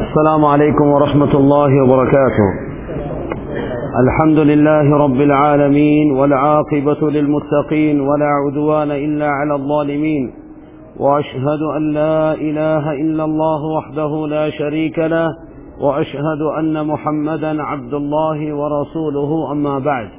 السلام عليكم ورحمة الله وبركاته الحمد لله رب العالمين والعاقبة للمتقين ولا عدوان إلا على الظالمين وأشهد أن لا إله إلا الله وحده لا شريك له وأشهد أن محمدا عبد الله ورسوله أما بعد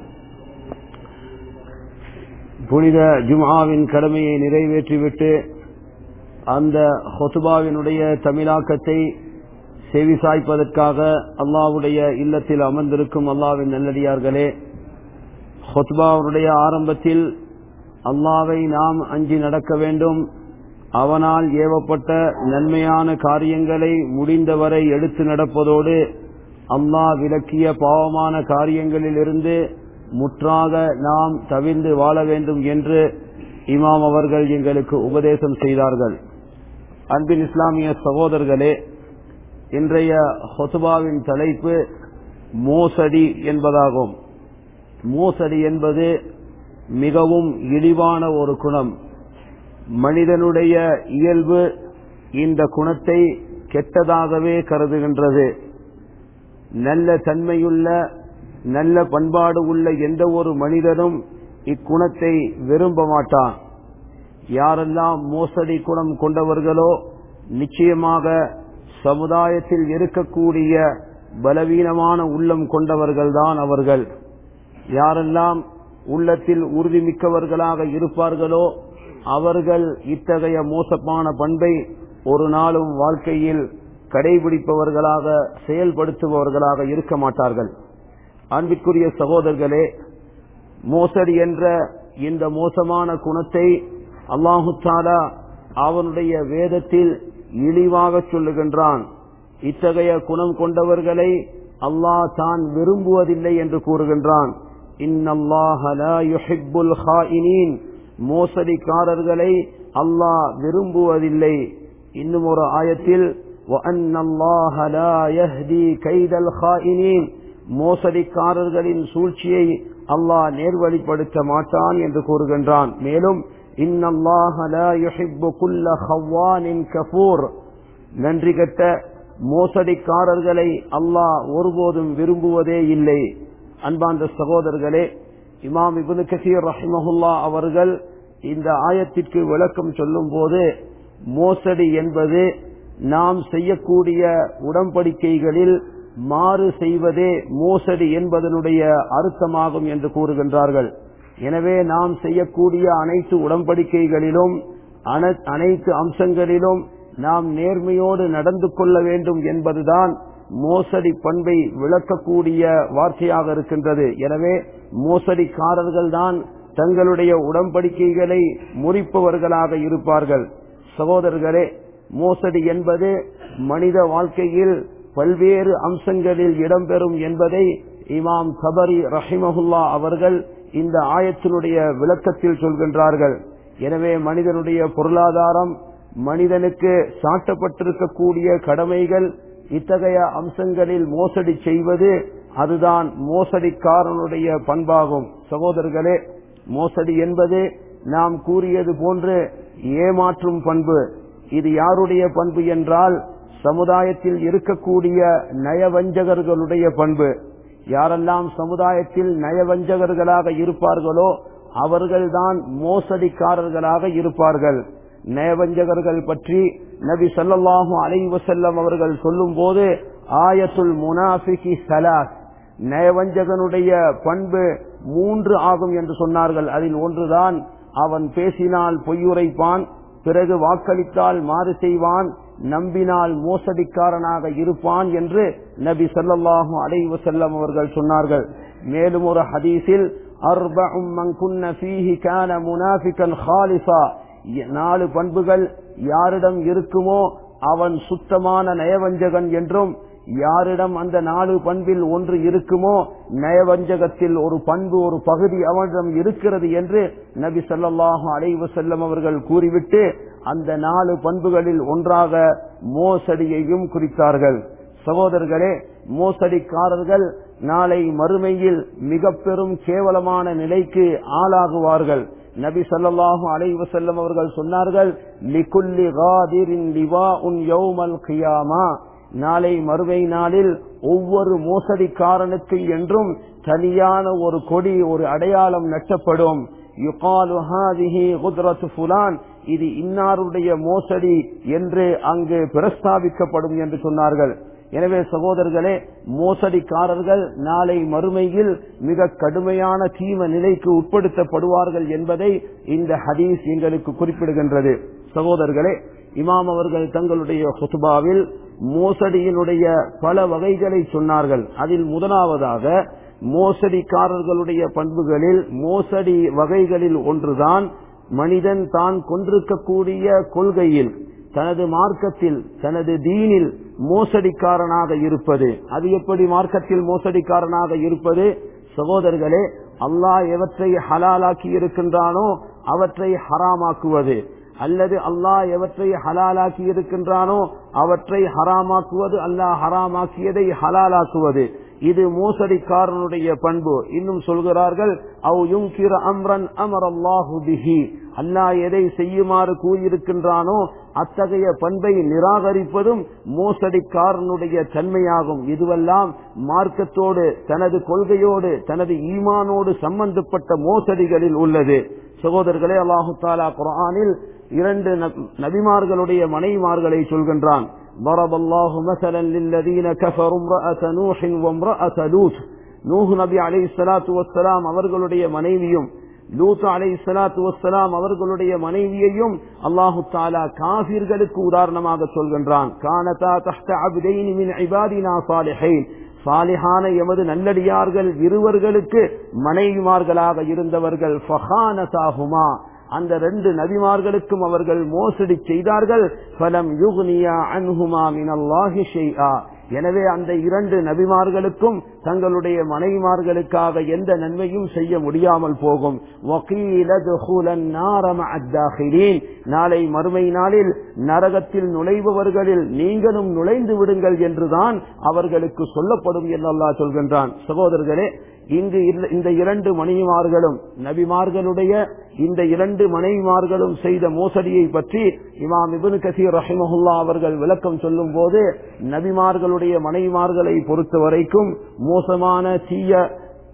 புனித ஜும்ஆவின் கடமையை நிறைவேற்றிவிட்டு அந்த ஹொத்துபாவினுடைய தமிழாக்கத்தை செவிசாய்ப்பதற்காக அல்லாவுடைய இல்லத்தில் அமர்ந்திருக்கும் அல்லாவின் நல்லடியார்களே ஹொத்பாவுடைய ஆரம்பத்தில் அல்லாவை நாம் அஞ்சி நடக்க வேண்டும் அவனால் ஏவப்பட்ட நன்மையான காரியங்களை முடிந்தவரை எடுத்து நடப்பதோடு அல்லாஹ் விலக்கிய பாவமான காரியங்களில் இருந்து முற்றாக நாம் தவிர்ந்து வாழ வேண்டும் என்று இமாம் அவர்கள் எங்களுக்கு உபதேசம் செய்தார்கள் அன்பின் இஸ்லாமிய சகோதரர்களே இன்றைய ஹொசுபாவின் தலைப்பு மோசடி என்பதாகும் மோசடி என்பது மிகவும் இழிவான ஒரு குணம் மனிதனுடைய இயல்பு இந்த குணத்தை கெட்டதாகவே கருதுகின்றது நல்ல தன்மையுள்ள நல்ல பண்பாடு உள்ள எந்த ஒரு மனிதனும் இக்குணத்தை விரும்ப மாட்டான் யாரெல்லாம் மோசடி குணம் கொண்டவர்களோ நிச்சயமாக சமுதாயத்தில் இருக்கக்கூடிய பலவீனமான உள்ளம் கொண்டவர்கள்தான் அவர்கள் யாரெல்லாம் உள்ளத்தில் உறுதிமிக்கவர்களாக இருப்பார்களோ அவர்கள் இத்தகைய மோசமான பண்பை ஒரு நாளும் வாழ்க்கையில் கடைபிடிப்பவர்களாக செயல்படுத்துபவர்களாக இருக்க மாட்டார்கள் அன்பிற்குரிய சகோதரர்களே மோசடி என்ற இந்த மோசமான குணத்தை அல்லாஹு தாலா அவனுடைய வேதத்தில் இழிவாக சொல்லுகின்றான் இத்தகைய குணம் கொண்டவர்களை அல்லாஹ் தான் விரும்புவதில்லை என்று கூறுகின்றான் மோசடிக்காரர்களை அல்லாஹ் விரும்புவதில்லை இன்னும் ஒரு ஆயத்தில் மோசடிக்காரர்களின் சூழ்ச்சியை அல்லாஹ் நேர்வழிப்படுத்த மாட்டான் என்று கூறுகின்றான் மேலும் நன்றி கட்ட மோசடிக்காரர்களை அல்லாஹ் ஒருபோதும் விரும்புவதே இல்லை அன்பாந்த சகோதரர்களே இமாம் இபுனு கசீர் ரஹ்மஹுல்லா அவர்கள் இந்த ஆயத்திற்கு விளக்கம் சொல்லும் போது மோசடி என்பது நாம் செய்யக்கூடிய உடன்படிக்கைகளில் மாறு செய்வதே மோசடி என்பதனுடைய அர்த்தமாகும் என்று கூறுகின்றார்கள் எனவே நாம் செய்யக்கூடிய அனைத்து உடன்படிக்கைகளிலும் அனைத்து அம்சங்களிலும் நாம் நேர்மையோடு நடந்து கொள்ள வேண்டும் என்பதுதான் மோசடி பண்பை விளக்கக்கூடிய வார்த்தையாக இருக்கின்றது எனவே மோசடிக்காரர்கள் தான் தங்களுடைய உடன்படிக்கைகளை முறிப்பவர்களாக இருப்பார்கள் சகோதரர்களே மோசடி என்பது மனித வாழ்க்கையில் பல்வேறு அம்சங்களில் இடம்பெறும் என்பதை இமாம் கபரி ரஹிமஹுல்லா அவர்கள் இந்த ஆயத்தினுடைய விளக்கத்தில் சொல்கின்றார்கள் எனவே மனிதனுடைய பொருளாதாரம் மனிதனுக்கு சாட்டப்பட்டிருக்கக்கூடிய கடமைகள் இத்தகைய அம்சங்களில் மோசடி செய்வது அதுதான் மோசடிக்காரனுடைய பண்பாகும் சகோதரர்களே மோசடி என்பது நாம் கூறியது போன்று ஏமாற்றும் பண்பு இது யாருடைய பண்பு என்றால் சமுதாயத்தில் இருக்கக்கூடிய நயவஞ்சகர்களுடைய பண்பு யாரெல்லாம் சமுதாயத்தில் நயவஞ்சகர்களாக இருப்பார்களோ அவர்கள்தான் மோசடிக்காரர்களாக இருப்பார்கள் நயவஞ்சகர்கள் பற்றி நபி சொல்லல்லாஹு அலை வசல்லம் அவர்கள் சொல்லும் போது ஆயத்துல் முனாஃபிகி சலாஸ் நயவஞ்சகனுடைய பண்பு மூன்று ஆகும் என்று சொன்னார்கள் அதில் ஒன்றுதான் அவன் பேசினால் பொய்யுரைப்பான் பிறகு வாக்களித்தால் மாறு செய்வான் நம்பினால் மோசடிக்காரனாக இருப்பான் என்று நபி சொல்லல்லாஹு அலை வசல்லம் அவர்கள் சொன்னார்கள் மேலும் ஒரு ஹதீஸில் நாலு பண்புகள் யாரிடம் இருக்குமோ அவன் சுத்தமான நயவஞ்சகன் என்றும் யாரிடம் அந்த நாலு பண்பில் ஒன்று இருக்குமோ நயவஞ்சகத்தில் ஒரு பண்பு ஒரு பகுதி அவனிடம் இருக்கிறது என்று நபி சொல்லாஹு அலைவு செல்லம் அவர்கள் கூறிவிட்டு அந்த நாலு பண்புகளில் ஒன்றாக மோசடியையும் குறித்தார்கள் சகோதரர்களே மோசடிக்காரர்கள் நாளை மறுமையில் மிக பெரும் கேவலமான நிலைக்கு ஆளாகுவார்கள் நபி ஸல்லல்லாஹு அலைஹி வஸல்லம் அவர்கள் சொன்னார்கள் லிகுல்லி காதிரின் லிவாஉன் யௌமல் கியாமா நாளை மறுமை நாளில் ஒவ்வொரு மோசடிக்காரனுக்கு என்றும் தனியான ஒரு கொடி ஒரு அடையாளம் நட்டப்படும் யுகாலு ஹாதிஹி குத்ரத்து ஃபுலான் இது இன்னாருடைய மோசடி என்று அங்கு பிரஸ்தாபிக்கப்படும் என்று சொன்னார்கள் எனவே சகோதரர்களே மோசடிக்காரர்கள் நாளை மறுமையில் மிக கடுமையான தீம நிலைக்கு உட்படுத்தப்படுவார்கள் என்பதை இந்த ஹதீஸ் எங்களுக்கு குறிப்பிடுகின்றது சகோதரர்களே இமாம் அவர்கள் தங்களுடைய ஹுத்துபாவில் மோசடியினுடைய பல வகைகளை சொன்னார்கள் அதில் முதலாவதாக மோசடிக்காரர்களுடைய பண்புகளில் மோசடி வகைகளில் ஒன்றுதான் மனிதன் தான் கொண்டிருக்கக்கூடிய கொள்கையில் தனது மார்க்கத்தில் தனது தீனில் மோசடிக்காரனாக இருப்பது அது எப்படி மார்க்கத்தில் மோசடிக்காரனாக இருப்பது சகோதரர்களே அல்லாஹ் எவற்றை ஹலாலாக்கி இருக்கின்றானோ அவற்றை ஹராமாக்குவது அல்லது அல்லாஹ் எவற்றை ஹலாலாக்கி இருக்கின்றானோ அவற்றை ஹராமாக்குவது அல்லாஹ் ஹராமாக்கியதை ஹலாலாக்குவது இது மோசடிக்காரனுடைய பண்பு இன்னும் சொல்கிறார்கள் அவ் யுங்கிற அம்ரன் அமர் அல்லாஹு பிஹி அல்லாஹ் எதை செய்யுமாறு கூறியிருக்கின்றானோ அத்தகைய பண்பை நிராகரிப்பதும் மோசடிக்காரனுடைய தன்மையாகும் இதுவெல்லாம் மார்க்கத்தோடு தனது கொள்கையோடு தனது ஈமானோடு சம்பந்தப்பட்ட மோசடிகளில் உள்ளது சகோதரர்களே அல்லாஹு தாலா குரானில் இரண்டு நபிமார்களுடைய மனைவிமார்களை சொல்கின்றான் ضرب الله مثلا للذين كفروا امرأة نوح وامرأة لوط நூஹ் நபி அலை சலாத்து வசலாம் அவர்களுடைய மனைவியும் லூத் அலை சலாத்து வசலாம் அவர்களுடைய மனைவியையும் அல்லாஹு தாலா காபிர்களுக்கு உதாரணமாக சொல்கின்றான் கானதா தஹ்த அப்தைனி மின் இபாதினா சாலிஹைன் சாலிஹான எமது நல்லடியார்கள் இருவர்களுக்கு மனைவிமார்களாக இருந்தவர்கள் ஃபஹானதாகுமா அந்த ரெண்டு நபிமார்களுக்கும் அவர்கள் மோசடி செய்தார்கள் பலம் யுக்னியா அன்ஹுமா மினல்லாஹி ஷைஆ எனவே அந்த இரண்டு நபிமார்களுக்கும் தங்களுடைய மனைவிமார்களுக்காக எந்த நன்மையும் செய்ய முடியாமல் போகும் நாளை மறுமை நாளில் நரகத்தில் நுழைபவர்களில் நீங்களும் நுழைந்து விடுங்கள் என்றுதான் அவர்களுக்கு சொல்லப்படும் என்று அல்லாஹ் சொல்கின்றான் சகோதரர்களே இங்கு இந்த இரண்டு மனைவிமார்களும் நபிமார்களுடைய இந்த இரண்டு மனைவிமார்களும் செய்த மோசடியை பற்றி இமாம் இபுன் கசீர் ரஹிமஹுல்லா அவர்கள் விளக்கம் சொல்லும் போது நபிமார்களுடைய மனைவிமார்களை பொறுத்த வரைக்கும் மோசமான தீய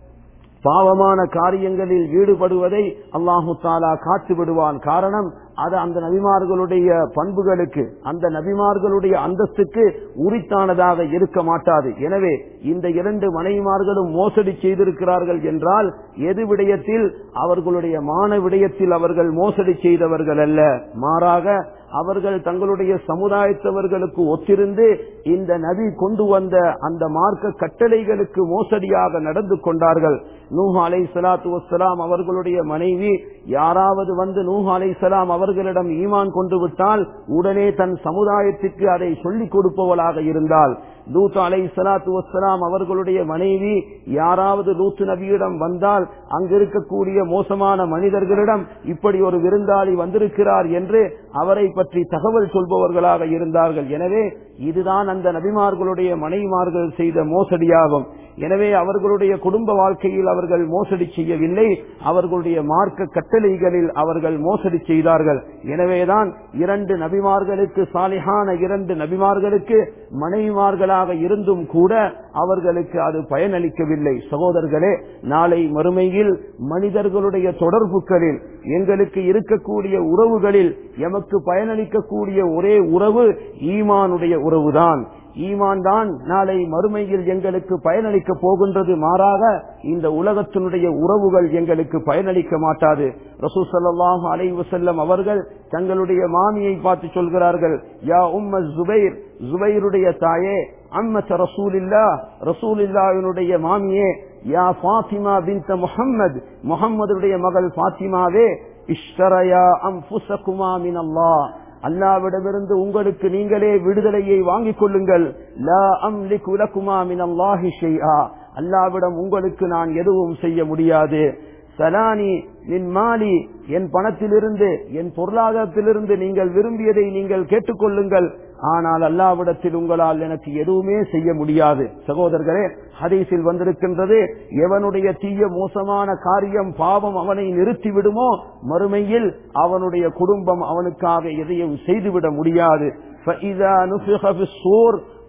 பாவமான காரியங்களில் ஈடுபடுவதை அல்லாஹு தாலா காத்து விடுவான் காரணம் அது அந்த நபிமார்களுடைய பண்புகளுக்கு அந்த நபிமார்களுடைய அந்தஸ்துக்கு உரித்தானதாக இருக்க மாட்டாது எனவே இந்த இரண்டு மனைவிமார்களும் மோசடி செய்திருக்கிறார்கள் என்றால் எது விடயத்தில் அவர்களுடைய மான விடயத்தில் அவர்கள் மோசடி செய்தவர்கள் அல்ல மாறாக அவர்கள் தங்களுடைய சமுதாயத்தவர்களுக்கு ஒத்திருந்து இந்த நபி கொண்டு வந்த அந்த மார்க்க கட்டளைகளுக்கு மோசடியாக நடந்து கொண்டார்கள் நூஹ் அலை சலாத்து வசலாம் அவர்களுடைய மனைவி யாராவது வந்து நூஹ் அலை சலாம் அவர்களிடம் ஈமான் கொண்டு விட்டால் உடனே தன் சமுதாயத்திற்கு அதை சொல்லிக் கொடுப்பவளாக இருந்தால் லூத் அலை சலாத்து வசலாம் அவர்களுடைய மனைவி யாராவது லூத்து நபியிடம் வந்தால் அங்கிருக்கக்கூடிய மோசமான மனிதர்களிடம் இப்படி ஒரு விருந்தாளி வந்திருக்கிறார் என்று அவரை பற்றி தகவல் சொல்பவர்களாக இருந்தார்கள் எனவே இதுதான் அந்த நபிமார்களுடைய மனைவிமார்கள் செய்த மோசடியாகும் எனவே அவர்களுடைய குடும்ப வாழ்க்கையில் அவர்கள் மோசடி செய்யவில்லை அவர்களுடைய மார்க்க கட்டளைகளில் அவர்கள் மோசடி செய்தார்கள் எனவேதான் இரண்டு நபிமார்களுக்கு சாலிஹான இரண்டு நபிமார்களுக்கு மனைவிமார்களாக இருந்தும் கூட அவர்களுக்கு அது பயனளிக்கவில்லை சகோதரர்களே நாளை மறுமையில் மனிதர்களுடைய தொடர்புகளில் எங்களுக்கு இருக்கக்கூடிய உறவுகளில் எமக்கு பயனளிக்கக்கூடிய ஒரே உறவு ஈமானுடைய உறவுதான் ஈமான் தான் நாளை மறுமையில் எங்களுக்கு பயனளிக்க போகின்றது மாறாக இந்த உலகத்தினுடைய உறவுகள் எங்களுக்கு பயனளிக்க மாட்டாது ரசூ சல்லாஹ் அலை வசல்லம் அவர்கள் தங்களுடைய மாமியை பார்த்து சொல்கிறார்கள் யா உம்ம ஜுபைர் ஜுபைருடைய தாயே அம்மத்த ரசூலில்லா ரசூலில்லாவினுடைய மாமியே யா பாத்திமா பின்த முஹம்மது முகம்மதுடைய மகள் பாத்திமாவே இஷ்டரயா அம் புசகுமா மின் அல்லாஹ் அல்லாவிடமிருந்து உங்களுக்கு நீங்களே விடுதலையை வாங்கிக் கொள்ளுங்கள் லா அம்லிக் உலகுமா மின் அல்லாஹி ஷைஆ அல்லாவிடம் உங்களுக்கு நான் எதுவும் செய்ய முடியாது சலானி நின் மாலி என் பணத்திலிருந்து என் பொருளாதாரத்திலிருந்து நீங்கள் விரும்பியதை நீங்கள் கேட்டுக்கொள்ளுங்கள் ஆனால் அல்லாவிடத்தில் உங்களால் எனக்கு எதுவுமே செய்ய முடியாது சகோதரர்களே ஹதீஸில் வந்திருக்கின்றது எவனுடைய தீய மோசமான காரியம் பாவம் அவனை நிறுத்தி விடுமோ மறுமையில் அவனுடைய குடும்பம் அவனுக்காக எதையும் செய்துவிட முடியாது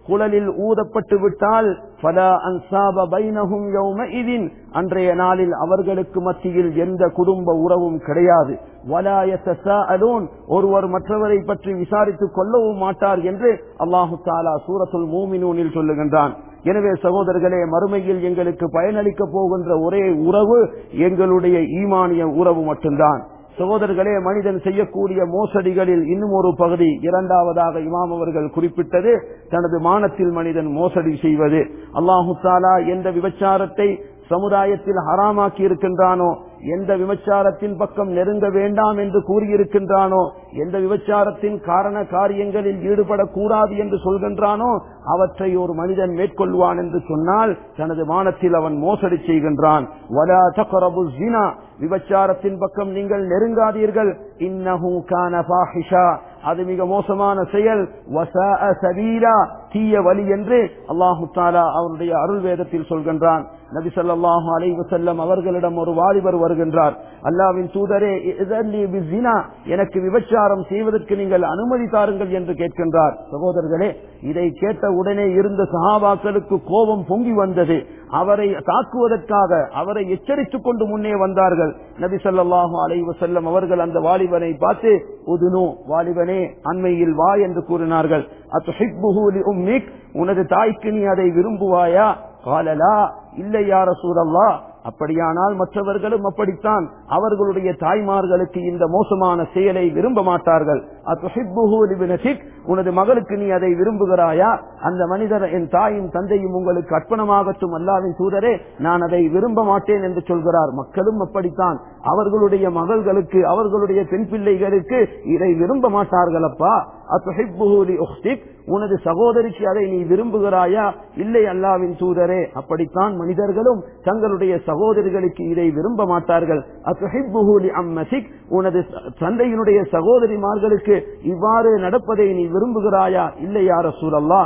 குழலில் ஊதப்பட்டு விட்டால் ஃபலா அன்சாப பைனஹும் யௌமஇதின் அன்றைய நாளில் அவர்களுக்கு மத்தியில் எந்த குடும்ப உறவும் கிடையாது வலா யத்தஸாஅலூன் ஒருவர் மற்றவரை பற்றி விசாரித்துக் கொள்ளவும் மாட்டார் என்று அல்லாஹு தாலா சூரத்துல் மூமினூனில் சொல்லுகின்றான் எனவே சகோதரர்களே மறுமையில் எங்களுக்கு பயனளிக்க போகின்ற ஒரே உறவு எங்களுடைய ஈமானிய உறவு மட்டும்தான் சகோதரர்களே மனிதன் செய்யக்கூடிய மோசடிகளில் இன்னும் ஒரு பகுதி இரண்டாவதாக இமாம் அவர்கள் குறிப்பிட்டது தனது மானத்தில் மனிதன் மோசடி செய்வது அல்லாஹு தாலா எந்த விபச்சாரத்தை சமுதாயத்தில் ஹராமாக்கி இருக்கின்றானோ எந்த விபச்சாரத்தின் பக்கம் நெருங்க வேண்டாம் என்று கூறியிருக்கின்றானோ எந்த விபச்சாரத்தின் காரண காரியங்களில் ஈடுபடக்கூடாது என்று சொல்கின்றானோ அவற்றை ஒரு மனிதன் மேற்கொள்வான் என்று சொன்னால் தனது மானத்தில் அவன் மோசடி செய்கின்றான் வலா தக்ரபு ஜினா விபச்சாரத்தின் பக்கம் நீங்கள் நெருங்காதீர்கள் இன்னஹு கான ஃபாஹிஷா அது மிக மோசமான செயல் வசாஅ சபீலா தீய வழி என்று அல்லாஹு தாலா அவருடைய அருள் வேதத்தில் சொல்கின்றான் நபி ஸல்லல்லாஹு அலைஹி வஸல்லம் அவர்களிடம் ஒரு வாலிபர் வருகின்றார் அல்லாவின் தூதரே இதல்லி பிஸ்ஸினா எனக்கு விபச்சாரம் செய்வதற்கு நீங்கள் அனுமதி தாருங்கள் என்று கேட்கின்றார் சகோதரர்களே இதை கேட்ட உடனே இருந்த சஹாபாக்களுக்கு கோபம் பொங்கி வந்தது அவரை தாக்குவதற்காக அவரை எச்சரித்துக் கொண்டு முன்னே வந்தார்கள் நபி ஸல்லல்லாஹு அலைஹி வஸல்லம் அவர்கள் அந்த வாலிபனை பார்த்து உதுனு வாலிபனே அண்மையில் வா என்று கூறினார்கள் அத்துஹிப்புஹு லி உம்மிக் உனது தாய்க்கு நீ அதை விரும்புவாயா காலலா இல்லை யார சூழல்லா அப்படியானால் மற்றவர்களும் அப்படித்தான் அவர்களுடைய தாய்மார்களுக்கு இந்த மோசமான செயலை விரும்ப மாட்டார்கள் உனது மகளுக்கு நீ அதை விரும்புகிறாயா அந்த மனிதர் என் தாயும் தந்தையும் உங்களுக்கு அர்ப்பணமாகட்டும் அல்லாவின் தூதரே நான் அதை விரும்ப மாட்டேன் என்று சொல்கிறார் மக்களும் அப்படித்தான் அவர்களுடைய மகள்களுக்கு அவர்களுடைய பெண் பிள்ளைகளுக்கு இதை விரும்ப மாட்டார்கள் அப்பா உனது சகோதரிக்கு அதை நீ விரும்புகிறாயா இல்லை அல்லாவின் தூதரே அப்படித்தான் மனிதர்களும் தங்களுடைய சகோதரிகளுக்கு இதை விரும்ப மாட்டார்கள் அம்மசிக் உனது தந்தையினுடைய சகோதரிமார்களுக்கு இவ்வாறு நடப்பதை நீ விரும்புகிறாயா இல்லை யார சூழல்லா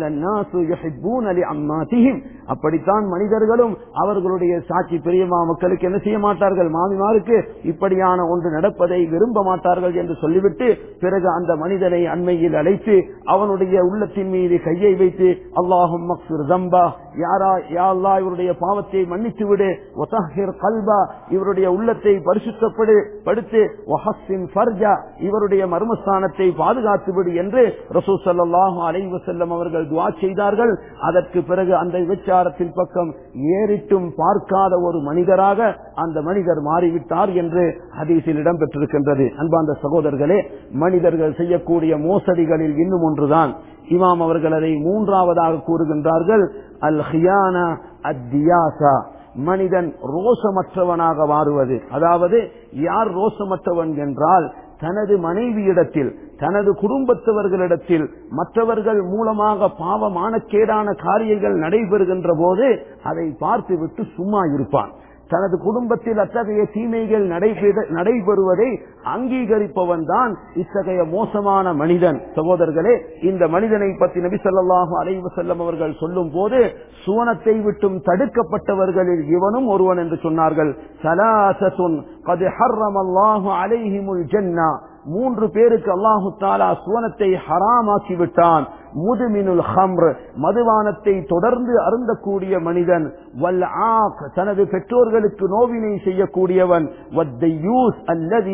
அப்படித்தான் மனிதர்களும் அவர்களுடைய சாட்சி பெரியமா மக்களுக்கு என்ன செய்ய மாட்டார்கள் மாமிமாருக்கு இப்படியான ஒன்று நடப்பதை விரும்ப மாட்டார்கள் என்று சொல்லிவிட்டு பிறகு அந்த மனிதனை அண்மையில் அழைத்து அவனுடைய உள்ளத்தின் மீது கையை வைத்து அல்லாஹும் ஜம்பா யாரா யாழ்லா இவருடைய பாவத்தை மன்னித்து விடு கல்பா இவருடைய உள்ளத்தை பரிசுத்தப்படு படுத்து ஃபர்ஜா இவருடைய மர்மஸ்தானத்தை பாதுகாத்து விடு என்று ரசூ சல்லாஹு அலைவ செல்லம் அவர்கள் துவா செய்தார்கள் அதற்கு பிறகு அந்த விபச்சாரத்தின் பக்கம் ஏறிட்டும் பார்க்காத ஒரு மனிதராக அந்த மனிதர் மாறிவிட்டார் என்று ஹதீஸில் இடம்பெற்றிருக்கின்றது அன்பாந்த சகோதரர்களே மனிதர்கள் செய்யக்கூடிய மோசடிகளில் இன்னும் ஒன்றுதான் இமாம் அவர்கள் அதை மூன்றாவதாக கூறுகின்றார்கள் அல் ஹியானா அத்தியாசா மனிதன் ரோசமற்றவனாக மாறுவது அதாவது யார் ரோசமற்றவன் என்றால் தனது மனைவியிடத்தில் தனது குடும்பத்தவர்களிடத்தில் மற்றவர்கள் மூலமாக பாவமானக்கேடான காரியங்கள் நடைபெறுகின்ற போது அதை பார்த்துவிட்டு சும்மா இருப்பான் தனது குடும்பத்தில் அத்தகைய தீமைகள் நடைபெறுவதை அங்கீகரிப்பவன் தான் இத்தகைய மோசமான மனிதன் சகோதரர்களே இந்த மனிதனை பற்றி நபி சொல்லாஹு அலைவு செல்லம் அவர்கள் சொல்லும் போது சுவனத்தை விட்டும் தடுக்கப்பட்டவர்களில் இவனும் ஒருவன் என்று சொன்னார்கள் சலாசத்துன் அலைஹிமுல் ஜன்னா மூன்று பேருக்கு அல்லாஹு தாலா சுவனத்தை ஹராமாக்கி விட்டான் முதுமினுல் ஹம்ர் மதுவானத்தை தொடர்ந்து அருந்தக்கூடிய மனிதன் வல் ஆக் தனது பெற்றோர்களுக்கு நோவினை செய்யக்கூடியவன் அல்லது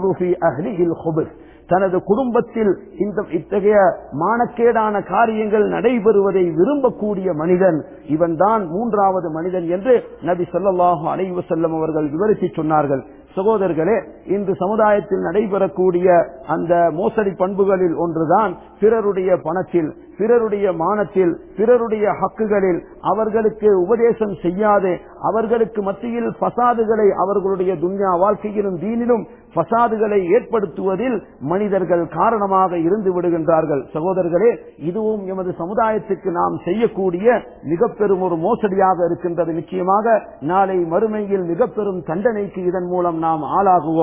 தனது குடும்பத்தில் இந்த இத்தகைய மானக்கேடான காரியங்கள் நடைபெறுவதை விரும்பக்கூடிய மனிதன் இவன் தான் மூன்றாவது மனிதன் என்று நபி சொல்லாஹு அலைவு செல்லம் அவர்கள் விவரித்து சொன்னார்கள் சகோதரர்களே இன்று சமுதாயத்தில் நடைபெறக்கூடிய அந்த மோசடி பண்புகளில் ஒன்றுதான் பிறருடைய பணத்தில் பிறருடைய மானத்தில் பிறருடைய ஹக்குகளில் அவர்களுக்கு உபதேசம் செய்யாது அவர்களுக்கு மத்தியில் பசாதுகளை அவர்களுடைய துன்யா வாழ்க்கையிலும் தீனிலும் பசாதுகளை ஏற்படுத்துவதில் மனிதர்கள் காரணமாக இருந்து விடுகின்றார்கள் சகோதரர்களே இதுவும் எமது சமுதாயத்துக்கு நாம் செய்யக்கூடிய மிக பெரும் ஒரு மோசடியாக இருக்கின்றது நிச்சயமாக நாளை மறுமையில் மிக பெரும் தண்டனைக்கு இதன் மூலம் நாம் ஆளாகுவோம்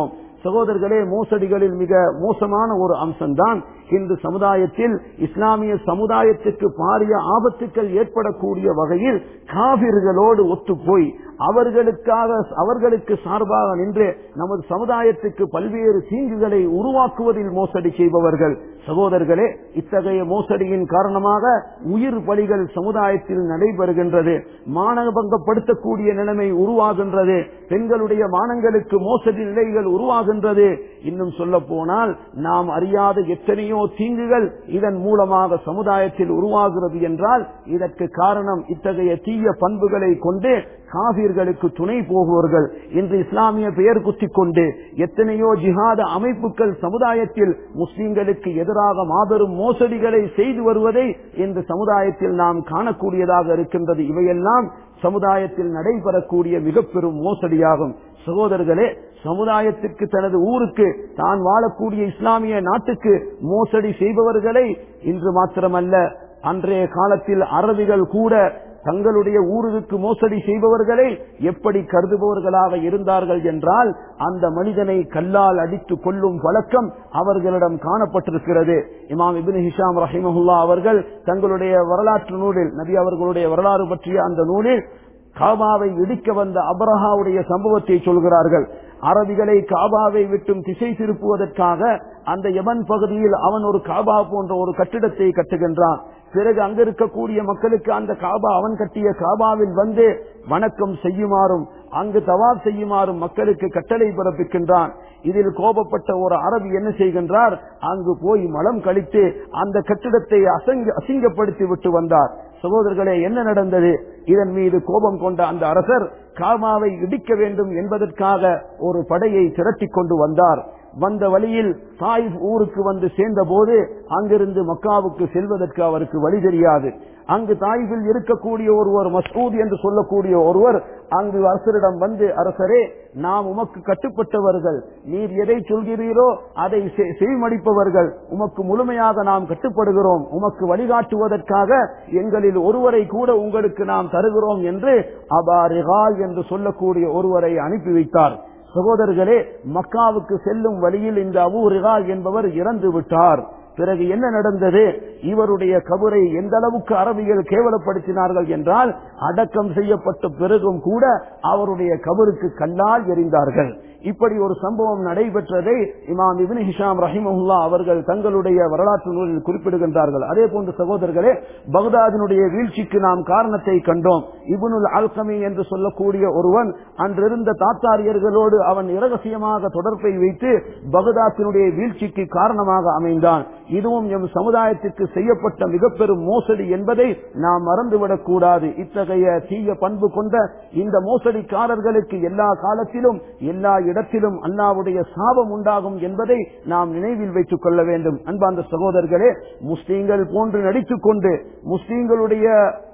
சகோதரர்களே மோசடிகளில் மிக மோசமான ஒரு அம்சம்தான் இன்று சமுதாயத்தில் இஸ்லாமிய சமுதாயத்துக்கு பாரிய ஆபத்துக்கள் ஏற்படக்கூடிய வகையில் காவிர்களோடு ஒத்துப்போய் அவர்களுக்காக அவர்களுக்கு சார்பாக நின்று நமது சமுதாயத்துக்கு பல்வேறு தீங்குகளை உருவாக்குவதில் மோசடி செய்பவர்கள் சகோதரர்களே இத்தகைய மோசடியின் காரணமாக உயிர் பலிகள் சமுதாயத்தில் நடைபெறுகின்றது மானபங்கப்படுத்தக்கூடிய நிலைமை உருவாகின்றது பெண்களுடைய மானங்களுக்கு மோசடி நிலைகள் உருவாகின்றது இன்னும் சொல்ல போனால் நாம் அறியாத எத்தனையோ தீங்குகள் இதன் மூலமாக சமுதாயத்தில் உருவாகிறது என்றால் இதற்கு காரணம் இத்தகைய தீய பண்புகளை கொண்டு காவிர்களுக்கு துணை போகுவர்கள் இன்று இஸ்லாமிய பெயர் குத்திக் கொண்டு எத்தனையோ ஜிஹாத அமைப்புகள் சமுதாயத்தில் முஸ்லிம்களுக்கு எதிராக மாபெரும் மோசடிகளை செய்து வருவதை இந்த சமுதாயத்தில் நாம் காணக்கூடியதாக இருக்கின்றது இவையெல்லாம் சமுதாயத்தில் நடைபெறக்கூடிய மிக பெரும் மோசடியாகும் சகோதரர்களே சமுதாயத்திற்கு தனது ஊருக்கு தான் வாழக்கூடிய இஸ்லாமிய நாட்டுக்கு மோசடி செய்பவர்களை இன்று மாத்திரமல்ல அன்றைய காலத்தில் அரபிகள் கூட தங்களுடைய ஊருக்கு மோசடி செய்பவர்களை எப்படி கருதுபவர்களாக இருந்தார்கள் என்றால் அந்த மனிதனை கல்லால் அடித்து கொள்ளும் வழக்கம் அவர்களிடம் காணப்பட்டிருக்கிறது இமாம் இபின் ஹிஷாம் ரஹிமஹுல்லா அவர்கள் தங்களுடைய வரலாற்று நூலில் நபி அவர்களுடைய வரலாறு பற்றிய அந்த நூலில் காபாவை இடிக்க வந்த அபரஹாவுடைய சம்பவத்தை சொல்கிறார்கள் அரபிகளை காபாவை விட்டும் திசை திருப்புவதற்காக அந்த யமன் பகுதியில் அவன் ஒரு காபா போன்ற ஒரு கட்டிடத்தை கட்டுகின்றான் பிறகு அங்க இருக்கக்கூடிய மக்களுக்கு அந்த காபா அவன் கட்டிய காபாவில் வந்து வணக்கம் செய்யுமாறும் அங்கு தவாப் செய்யுமாறும் மக்களுக்கு கட்டளை பிறப்பிக்கின்றான் இதில் கோபப்பட்ட ஒரு அரபி என்ன செய்கின்றார் அங்கு போய் மலம் கழித்து அந்த கட்டிடத்தை அசங்க அசிங்கப்படுத்தி விட்டு வந்தார் சகோதரர்களே என்ன நடந்தது இதன் மீது கோபம் கொண்ட அந்த அரசர் காமாவை இடிக்க வேண்டும் என்பதற்காக ஒரு படையை திரட்டிக் கொண்டு வந்தார் வந்த வழியில் தாயிப் ஊருக்கு வந்து சேர்ந்த போது அங்கிருந்து மக்காவுக்கு செல்வதற்கு அவருக்கு வழி தெரியாது அங்கு தாயிபில் இருக்கக்கூடிய ஒருவர் மசூத் என்று சொல்லக்கூடிய ஒருவர் அங்கு அரசரிடம் வந்து அரசரே நாம் உமக்கு கட்டுப்பட்டவர்கள் நீர் எதை சொல்கிறீரோ அதை செய்மடிப்பவர்கள் உமக்கு முழுமையாக நாம் கட்டுப்படுகிறோம் உமக்கு வழிகாட்டுவதற்காக எங்களில் ஒருவரை கூட உங்களுக்கு நாம் தருகிறோம் என்று அபாரிகால் என்று சொல்லக்கூடிய ஒருவரை அனுப்பி வைத்தார் சகோதரர்களே மக்காவுக்கு செல்லும் வழியில் இந்த அபு ரிகால் என்பவர் இறந்து விட்டார் பிறகு என்ன நடந்தது இவருடைய கபரை எந்த அளவுக்கு அரபிகள் கேவலப்படுத்தினார்கள் என்றால் அடக்கம் செய்யப்பட்ட பிறகும் கூட அவருடைய கபருக்கு கல்லால் எறிந்தார்கள் இப்படி ஒரு சம்பவம் நடைபெற்றதை இமாம் இபின் ஹிஷாம் ரஹிமஹுல்லா அவர்கள் தங்களுடைய வரலாற்று நூலில் குறிப்பிடுகின்றார்கள் அதே போன்ற சகோதரர்களே பகதாதினுடைய வீழ்ச்சிக்கு நாம் காரணத்தை கண்டோம் இபுனுல் அல்கமி என்று சொல்லக்கூடிய ஒருவன் அன்றிருந்த தாத்தாரியர்களோடு அவன் இரகசியமாக தொடர்பை வைத்து பகதாத்தினுடைய வீழ்ச்சிக்கு காரணமாக அமைந்தான் இதுவும் எம் சமுதாயத்திற்கு செய்யப்பட்ட மிக பெரும் மோசடி என்பதை நாம் மறந்துவிடக் கூடாது இத்தகைய தீய பண்பு கொண்ட இந்த மோசடிக்காரர்களுக்கு எல்லா காலத்திலும் எல்லா இடத்திலும் அல்லாவுடைய சாபம் உண்டாகும் என்பதை நாம் நினைவில் வைத்துக் கொள்ள வேண்டும் அன்பார்ந்த சகோதரர்களே முஸ்லீம்கள் போன்று நடித்துக் கொண்டு முஸ்லீம்களுடைய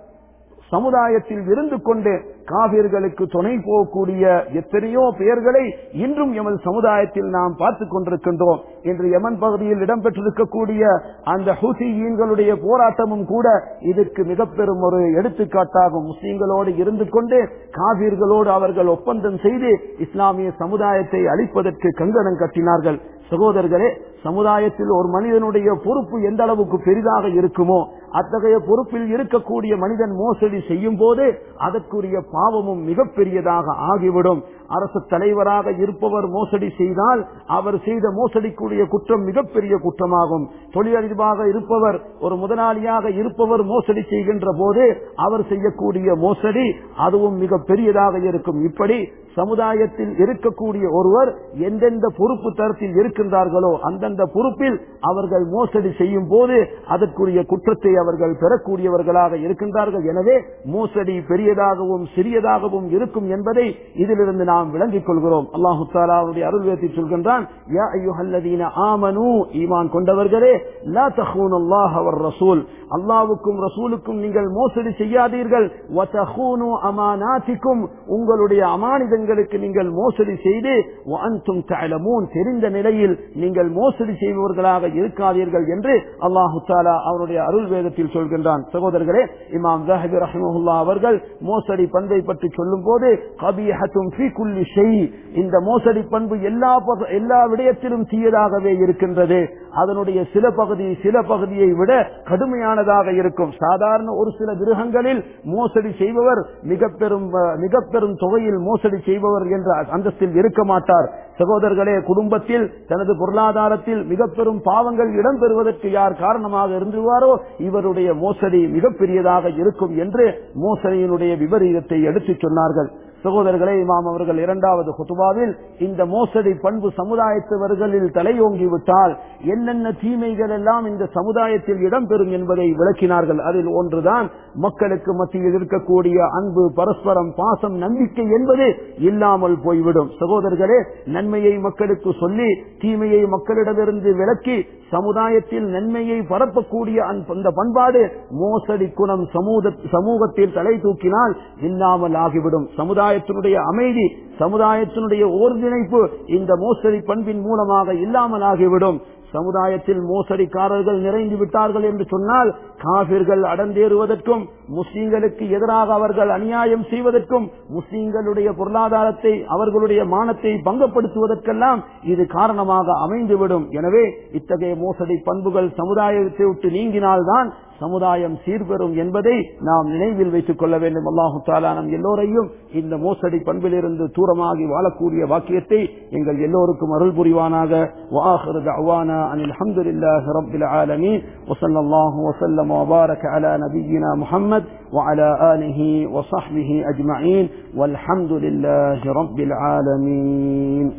சமுதாயத்தில் இருந்து கொண்டு காவிர்களுக்கு துணை போகக்கூடிய எத்தனையோ பெயர்களை இன்றும் எமது சமுதாயத்தில் நாம் பார்த்துக் கொண்டிருக்கின்றோம் இன்று யமன் பகுதியில் இடம்பெற்றிருக்கக்கூடிய அந்த ஹூசியீன்களுடைய போராட்டமும் கூட இதற்கு மிக பெரும் ஒரு எடுத்துக்காட்டாகும் முஸ்லீம்களோடு இருந்து கொண்டு காவிர்களோடு அவர்கள் ஒப்பந்தம் செய்து இஸ்லாமிய சமுதாயத்தை அழிப்பதற்கு கங்கணம் கட்டினார்கள் சகோதரர்களே சமுதாயத்தில் ஒரு மனிதனுடைய பொறுப்பு எந்த அளவுக்கு பெரிதாக இருக்குமோ அத்தகைய பொறுப்பில் இருக்கக்கூடிய மனிதன் மோசடி செய்யும் போது அதற்குரிய பாவமும் மிகப்பெரியதாக ஆகிவிடும் அரசு தலைவராக இருப்பவர் மோசடி செய்தால் அவர் செய்த மோசடிக்குரிய குற்றம் மிகப்பெரிய குற்றமாகும் தொழிலதிபாக இருப்பவர் ஒரு முதலாளியாக இருப்பவர் மோசடி செய்கின்ற போது அவர் செய்யக்கூடிய மோசடி அதுவும் மிக பெரியதாக இருக்கும் இப்படி சமுதாயத்தில் இருக்கக்கூடிய ஒருவர் எந்தெந்த பொறுப்பு தரத்தில் இருக்கின்றார்களோ அந்தந்த பொறுப்பில் அவர்கள் மோசடி செய்யும் போது அதற்குரிய குற்றத்தை அவர்கள் பெறக்கூடியவர்களாக இருக்கின்றார்கள் எனவே மோசடி பெரியதாகவும் சிறியதாகவும் இருக்கும் என்பதை இதிலிருந்து நாம் விளங்கிக் கொள்கிறோம் அல்லாஹு தாலாவுடைய அருள்வேத்தி சொல்கின்றான் யா ஐயுஹல்லதீன ஆமனு ஈமான் கொண்டவர்களே லா தஹூன் அல்லாஹ் அவர் ரசூல் அல்லாவுக்கும் ரசூலுக்கும் நீங்கள் மோசடி செய்யாதீர்கள் வதஹூனு அமானாத்திக்கும் உங்களுடைய அமானிதங்கள் சகோதரங்களுக்கு நீங்கள் மோசடி செய்து அன்தும் தலமூன் தெரிந்த நிலையில் நீங்கள் மோசடி செய்பவர்களாக இருக்காதீர்கள் என்று அல்லாஹு தாலா அவருடைய அருள் வேதத்தில் சொல்கின்றான் சகோதரர்களே இமாம் ஜஹபி ரஹமுல்லா அவர்கள் மோசடி பண்பை பற்றி சொல்லும் போது கபியஹத்தும் ஃபீ குல்லி ஷெய் இந்த மோசடி பண்பு எல்லா பக- எல்லா விடயத்திலும் தீயதாகவே இருக்கின்றது அதனுடைய சில பகுதி சில பகுதியை விட கடுமையானதாக இருக்கும் சாதாரண ஒரு சில கிரகங்களில் மோசடி செய்பவர் மிக பெரும் அஹ், மிக பெரும் தொகையில் மோசடி செய்பவர் என்ற அந்தஸ்தில் இருக்க மாட்டார் சகோதரர்களே குடும்பத்தில் தனது பொருளாதாரத்தில் மிக பெரும் பாவங்கள் இடம்பெறுவதற்கு யார் காரணமாக இருந்துவாரோ இவருடைய மோசடி மிகப்பெரியதாக இருக்கும் என்று மோசடியினுடைய விபரீதத்தை எடுத்துச் சொன்னார்கள் சகோதரர்களே இமாம் அவர்கள் இரண்டாவது குத்துபாவில் இந்த மோசடி பண்பு சமுதாயத்தவர்களில் தலையோங்கி விட்டால் என்னென்ன தீமைகள் எல்லாம் இந்த சமுதாயத்தில் இடம்பெறும் என்பதை விளக்கினார்கள் அதில் ஒன்றுதான் மக்களுக்கு மத்தியில் இருக்கக்கூடிய அன்பு பரஸ்பரம் பாசம் நம்பிக்கை என்பது இல்லாமல் போய்விடும் சகோதரர்களே நன்மையை மக்களுக்கு சொல்லி தீமையை மக்களிடமிருந்து விலக்கி சமுதாயத்தில் நன்மையை பரப்பக்கூடிய அந்த- அந்த பண்பாடு மோசடி குணம் சமூக சமூகத்தில் தலை தூக்கினால் இல்லாமல் ஆகிவிடும் சமுதாயத்தினுடைய அமைதி சமுதாயத்தினுடைய ஒருங்கிணைப்பு இந்த மோசடி பண்பின் மூலமாக இல்லாமல் ஆகிவிடும் சமுதாயத்தில் மோசடிக்காரர்கள் நிறைந்து விட்டார்கள் என்று சொன்னால் காபிர்கள் அடந்தேறுவதற்கும் முஸ்லிம்களுக்கு எதிராக அவர்கள் அநியாயம் செய்வதற்கும் முஸ்லிம்களுடைய பொருளாதாரத்தை அவர்களுடைய மானத்தை பங்கப்படுத்துவதற்கெல்லாம் இது காரணமாக அமைந்துவிடும் எனவே இத்தகைய மோசடி பண்புகள் சமுதாயத்தை விட்டு நீங்கினால்தான் சமுதாயம் சீர்பெறும் என்பதை நாம் நினைவில் வைத்துக் கொள்ள வேண்டும் அல்லாஹு தாலா நம் எல்லோரையும் இந்த மோசடி பண்பிலிருந்து தூரமாகி வாழக்கூடிய வாக்கியத்தை எங்கள் எல்லோருக்கும் அருள் புரிவானாக وآخر دعوانا أن الحمد لله رب العالمين وصلى الله وسلم وبارك على نبينا محمد وعلى آله وصحبه أجمعين والحمد لله رب العالمين